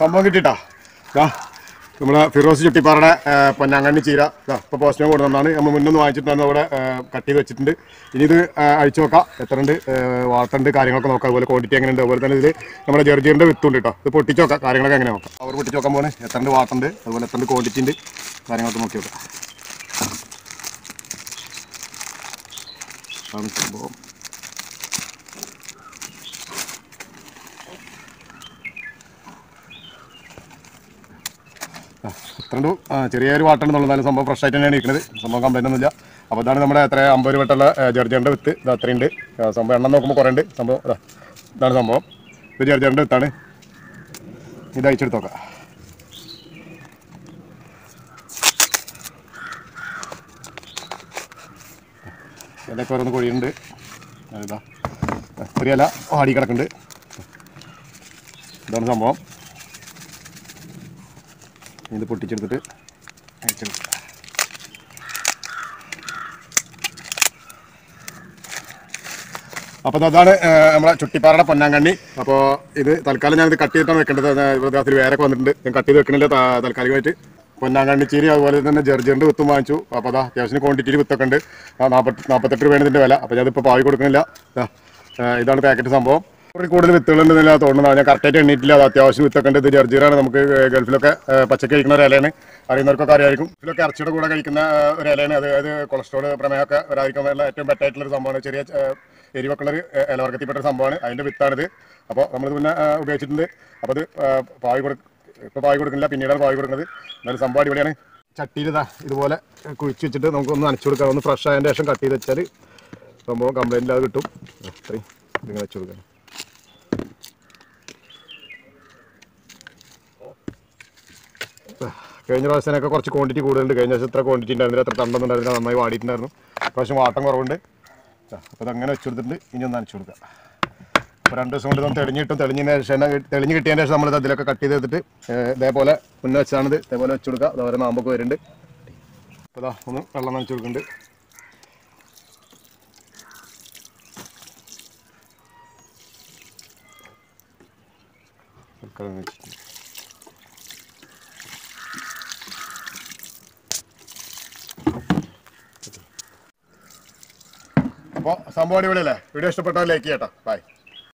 സംഭവം കിട്ടിട്ടാ ദാ നമ്മളെ ഫിറോസ് ചുട്ടിപ്പാറയുടെ ആ, പൊന്നാങ്കണ്ണി ചീര ദാ ഇപ്പോൾ പോസ്റ്റിനെ കൊടുത്തതാണ് നമ്മൾ മുന്നൊന്ന് വാങ്ങിച്ചിട്ടുണ്ടായിരുന്നു അവിടെ കട്ട് ചെയ്ത് വെച്ചിട്ടുണ്ട് ഇനി ഇത് ആ, അഴിച്ചു നോക്കാം എത്ര ഉണ്ട് വാട്ടുണ്ട് കാര്യങ്ങളൊക്കെ നോക്കാം അതുപോലെ ക്വാണ്ടിറ്റി എങ്ങനെ ഉണ്ട് അതുപോലെ തന്നെ ഇതിൽ നമ്മുടെ ജെർജിയുടെ വിത്തുണ്ട് കേട്ടോ ഇത് പൊട്ടിച്ച് നോക്കാം കാര്യങ്ങളൊക്കെ എങ്ങനെ നോക്കാം അവർ പൊട്ടിച്ച് നോക്കാൻ പോകണേ എത്ര ഉണ്ട് വാട്ടുണ്ട് അതുപോലെ എത്ര ഉണ്ട് ക്വാണ്ടിറ്റി ഉണ്ട് കാര്യങ്ങളൊക്കെ നോക്കി നോക്കാം അതാണ് സംഭവം ഇത്രണ്ട് ചെറിയൊരു വാട്ടുണ്ടെന്നുള്ളതാലും സംഭവം ഫ്രഷ് ആയിട്ട് തന്നെയാണ് ഇരിക്കുന്നത് സംഭവം കംപ്ലൈൻ്റ് ഒന്നുമില്ല അപ്പോൾ ഇതാണ് നമ്മുടെ എത്ര അമ്പത് രൂപട്ടുള്ള ജർജറിൻ്റെ വിത്ത് ഇത് അത്രയുണ്ട് ആ, സംഭവം എണ്ണം നോക്കുമ്പോൾ കുറേ ഉണ്ട് സംഭവം ഇതാ ഇതാണ് സംഭവം ഇത് ജർജറിൻ്റെ വിത്താണ് ഇത് അയച്ചെടുത്ത് നോക്കാം ഇലയൊക്കെ ഓരോന്ന് കൊഴിയുണ്ട് ഇതാ ചെറിയ ഇല ആടി കിടക്കുന്നുണ്ട് ഇതാണ് സംഭവം ഇത് പൊട്ടിച്ചെടുത്തിട്ട് അയച്ചെടുക്കുക അപ്പോൾ അതാണ് ആ, നമ്മളെ ചുട്ടിപ്പാറയുടെ പൊന്നാങ്കണ്ണി അപ്പോൾ ഇത് തൽക്കാലം ഞാനിത് കട്ട് ചെയ്തിട്ടാണ് വെക്കേണ്ടത് അതിൽ വേറെ ഒക്കെ വന്നിട്ടുണ്ട് ഞാൻ കട്ട് ചെയ്ത് വെക്കണില്ല ത- താൽക്കാലികമായിട്ട് പൊന്നാങ്കണ്ണി ചീരി അതുപോലെ തന്നെ ജെർജറിൻ്റെ വിത്തും വാങ്ങിച്ചു അപ്പോൾ അതാ അത്യാവശ്യം ക്വാണ്ടിറ്റിയിൽ വിത്തൊക്കെ ഉണ്ട് ആ നാൽപ്പത്തി നാൽപ്പത്തെട്ട് രൂപയാണ് ഇതിൻ്റെ വില അപ്പോൾ ഞാനിപ്പോൾ പാവി കൊടുക്കുന്നില്ല ദാ, ആ, ഇതാണ് പാക്കറ്റ് സംഭവം കുറേ കൂടുതൽ വിത്തുകളുണ്ടെന്നില്ല തോന്നുന്നത് ഞാൻ കറക്റ്റായിട്ട് എണ്ണീറ്റില്ല അത് അത്യാവശ്യം വിത്തൊക്കെ ഉണ്ട് ഇത് ജർജീറാണ് നമുക്ക് ഗൾഫിലൊക്കെ ആ, പച്ചക്ക് കഴിക്കുന്ന ഒരു ഇലയാണ് അറിയുന്നവർക്കൊക്കെ അറിയായിരിക്കും ഇതിലൊക്കെ ഇറച്ചിയുടെ കൂടെ കഴിക്കുന്ന ആ, ഒരു ഇലയാണ് അത് അത് കൊളസ്ട്രോൾ പ്രമേയമൊക്കെ വരാതിരിക്കാൻ വേണ്ട ഏറ്റവും ബെറ്റായിട്ടുള്ള ഒരു സംഭവമാണ് ചെറിയ ആ, എരിവൊക്കെ ഉള്ളൊരു ആ, ഇലവർഗത്തിൽപ്പെട്ട ഒരു സംഭവമാണ് അതിൻ്റെ വിത്താണിത് അപ്പോൾ നമ്മളിത് പിന്നെ ആ, ഉപയോഗിച്ചിട്ടുണ്ട് അപ്പോൾ അത് ആ, പാവി കൊടു ഇപ്പോൾ പാവി കൊടുക്കുന്നില്ല പിന്നീടാണ് പാവി കൊടുക്കുന്നത് എന്നാലും സംഭവം അടിപൊളിയാണ് ചട്ടിയിൽ ഇതാ ഇതുപോലെ കുഴിച്ച് വെച്ചിട്ട് നമുക്കൊന്ന് നനച്ചു കൊടുക്കാം ഒന്ന് ഫ്രഷ് ആയതിൻ്റെ ശേഷം കട്ട് ചെയ്ത് വെച്ചാൽ സംഭവം കംപ്ലൈൻറ്റ് ഇല്ലാതെ കിട്ടും അത്രയും ഇതിങ്ങനെ വെച്ച് കൊടുക്കാം കഴിഞ്ഞ പ്രാവശ്യത്തിനൊക്കെ കുറച്ച് ക്വാണ്ടിറ്റി കൂടുതലുണ്ട് കഴിഞ്ഞ പ്രാവശ്യം ഇത്ര ക്വാണ്ടിറ്റി ഉണ്ടായിരുന്നില്ല എത്ര തണ്ടൊന്നും ഉണ്ടായിരുന്നില്ല നന്നായി വാടിയിട്ടുണ്ടായിരുന്നു പ്രാവശ്യം വാട്ടം കുറവുണ്ട് അപ്പോൾ അതങ്ങനെ വെച്ച് കൊടുത്തിട്ട് ഇനി ഒന്ന് നനച്ചു കൊടുക്കുക അപ്പോൾ രണ്ട് ദിവസം കൊണ്ട് ഇതൊന്ന് തെളിഞ്ഞിട്ടും തെളിഞ്ഞതിന് ശേഷം തന്നെ തെളിഞ്ഞ് കിട്ടിയതിന് ശേഷം നമ്മൾ അതിലൊക്കെ കട്ട് ചെയ്ത് എടുത്തിട്ട് ഏഹ്, ഇതേപോലെ മുന്നേ വെച്ചാണിത് ഇതേപോലെ വെച്ച് കൊടുക്കുക അതേപോലെ നാമ്പൊക്കെ വരുന്നുണ്ട് അപ്പോൾ ഇതാ ഒന്ന് വെള്ളം നനച്ച് കൊടുക്കുന്നുണ്ട് തൽക്കാലം വെച്ചിട്ടുണ്ട് അപ്പോൾ സംഭവം അടിപൊളിയല്ലേ വീഡിയോ ഇഷ്ടപ്പെട്ടാൽ ലൈക്ക് ചെയ്യട്ടോ ബൈ